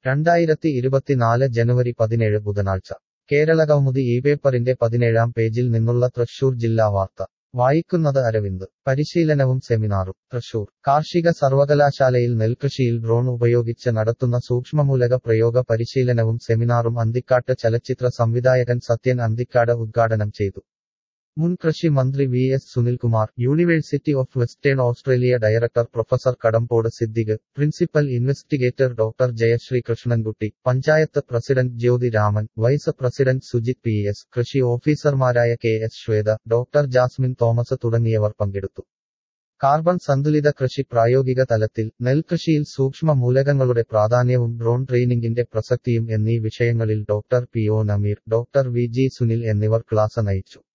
രണ്ടായിരത്തി ഇരുപത്തിനാല് ജനുവരി പതിനേഴ് ബുധനാഴ്ച കേരളകൗമുദി ഈ പേപ്പറിന്റെ പതിനേഴാം പേജിൽ നിന്നുള്ള തൃശൂർ ജില്ലാ വാർത്ത വായിക്കുന്നത് അരവിന്ദ് പരിശീലനവും സെമിനാറും തൃശൂർ കാർഷിക സർവകലാശാലയിൽ നെൽകൃഷിയിൽ ഡ്രോൺ ഉപയോഗിച്ച് നടത്തുന്ന സൂക്ഷ്മമൂലക പ്രയോഗ പരിശീലനവും സെമിനാറും അന്തിക്കാട്ട് ചലച്ചിത്ര സംവിധായകൻ സത്യൻ അന്തിക്കാട് ഉദ്ഘാടനം ചെയ്തു മുൻ കൃഷി മന്ത്രി V S Sunilkumar university of Western Australia director professor Kadambot Siddique principal investigator doctor Jayashree Krishnankutty panchayat president Jyothi Raman vice president Sujith P S കൃഷി ഓഫീസർമാരായ K S Shweta doctor Jasmine Thomas തുടങ്ങിയവർ പങ്കെടുത്തു കാർബൺ സന്തുലിത കൃഷി പ്രായോഗിക തലത്തിൽ നെൽകൃഷിയിൽ സൂക്ഷ്മ മൂലകങ്ങളുടെ പ്രാധാന്യവും ഡ്രോൺ ട്രെയിനിംഗിന്റെ പ്രസക്തിയും എന്നീ വിഷയങ്ങളിൽ doctor P O Nameer doctor V G Sunil എന്നിവർ ക്ലാസ് നയിച്ചു